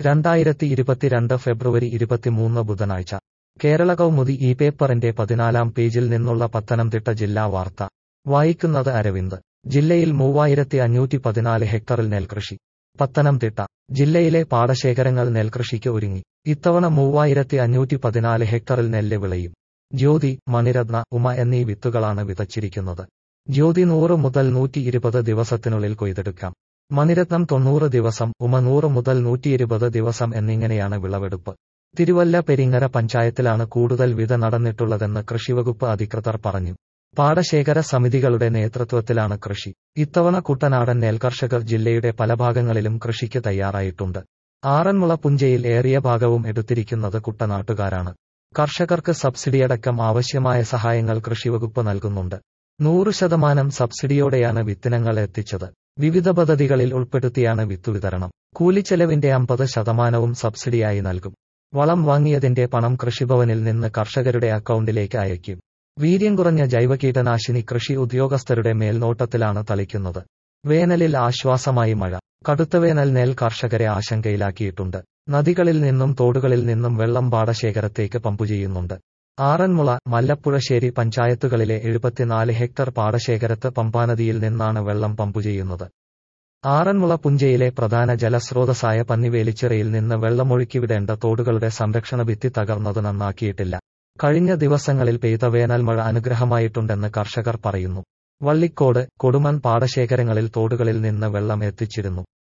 രണ്ടായിരത്തി ഇരുപത്തിരണ്ട് ഫെബ്രുവരി ഇരുപത്തിമൂന്ന് ബുധനാഴ്ച കേരള കൗമുദി ഈ പേപ്പറിന്റെ പതിനാലാം പേജിൽ നിന്നുള്ള പത്തനംതിട്ട ജില്ലാ വാർത്ത വായിക്കുന്നത് അരവിന്ദ് ജില്ലയിൽ മൂവായിരത്തി അഞ്ഞൂറ്റി പതിനാല് ഹെക്ടറിൽ നെൽകൃഷി പത്തനംതിട്ട ജില്ലയിലെ പാടശേഖരങ്ങൾ നെൽകൃഷിക്ക് ഒരുങ്ങി ഇത്തവണ മൂവായിരത്തി അഞ്ഞൂറ്റി പതിനാല് ഹെക്ടറിൽ നെല്ല് വിളയും ജ്യോതി മണിരത്ന ഉമ എന്നീ വിത്തുകളാണ് വിതച്ചിരിക്കുന്നത് ജ്യോതി നൂറ് മുതൽ നൂറ്റി ഇരുപത് ദിവസത്തിനുള്ളിൽ കൊയ്തെടുക്കാം മണിരത്നം തൊണ്ണൂറ് ദിവസം ഉമ നൂറ് മുതൽ നൂറ്റിയിരുപത് ദിവസം എന്നിങ്ങനെയാണ് വിളവെടുപ്പ് തിരുവല്ല പെരിങ്ങര പഞ്ചായത്തിലാണ് കൂടുതൽ വിത നടന്നിട്ടുള്ളതെന്ന് കൃഷിവകുപ്പ് അധികൃതർ പറഞ്ഞു പാടശേഖര സമിതികളുടെ നേതൃത്വത്തിലാണ് കൃഷി ഇത്തവണ കുട്ടനാടൻ നെൽകർഷകർ ജില്ലയുടെ പല ഭാഗങ്ങളിലും കൃഷിക്ക് തയ്യാറായിട്ടുണ്ട് ആറന്മുള പുഞ്ചയിൽ ഏറിയ ഭാഗവും എടുത്തിരിക്കുന്നത് കുട്ടനാട്ടുകാരാണ് കർഷകർക്ക് സബ്സിഡിയടക്കം ആവശ്യമായ സഹായങ്ങൾ കൃഷിവകുപ്പ് നൽകുന്നുണ്ട് നൂറ് ശതമാനം സബ്സിഡിയോടെയാണ് വിത്തിനങ്ങൾ എത്തിച്ചത് വിവിധ പദ്ധതികളിൽ ഉൾപ്പെടുത്തിയാണ് വിത്തുവിതരണം കൂലിച്ചെലവിന്റെ അമ്പത് ശതമാനവും സബ്സിഡിയായി നൽകും വളം വാങ്ങിയതിന്റെ പണം കൃഷിഭവനിൽ നിന്ന് കർഷകരുടെ അക്കൗണ്ടിലേക്ക് അയക്കും വീര്യം കുറഞ്ഞ ജൈവ കീടനാശിനി കൃഷി ഉദ്യോഗസ്ഥരുടെ മേൽനോട്ടത്തിലാണ് തളിക്കുന്നത് വേനലിൽ ആശ്വാസമായി മഴ കടുത്ത വേനൽ നെൽ കർഷകരെ ആശങ്കയിലാക്കിയിട്ടുണ്ട് നദികളിൽ നിന്നും തോടുകളിൽ നിന്നും വെള്ളം പാടശേഖരത്തേക്ക് പമ്പു ചെയ്യുന്നുണ്ട് ആറന്മുള മല്ലപ്പുഴശ്ശേരി പഞ്ചായത്തുകളിലെ എഴുപത്തിനാല് ഹെക്ടർ പാടശേഖരത്ത് പമ്പാനദിയിൽ നിന്നാണ് വെള്ളം പമ്പു ചെയ്യുന്നത് ആറന്മുള പുഞ്ചയിലെ പ്രധാന ജലസ്രോതസ്സായ പന്നിവേലിച്ചിറയിൽ നിന്ന് വെള്ളമൊഴുക്കിവിടേണ്ട തോടുകളുടെ സംരക്ഷണ ഭിത്തി തകർന്നത് നന്നാക്കിയിട്ടില്ല കഴിഞ്ഞ ദിവസങ്ങളിൽ പെയ്ത വേനൽമഴ അനുഗ്രഹമായിട്ടുണ്ടെന്ന് കർഷകർ പറയുന്നു വള്ളിക്കോട് കൊടുമൺ പാടശേഖരങ്ങളിൽ തോടുകളിൽ നിന്ന് വെള്ളം എത്തിച്ചിരുന്നു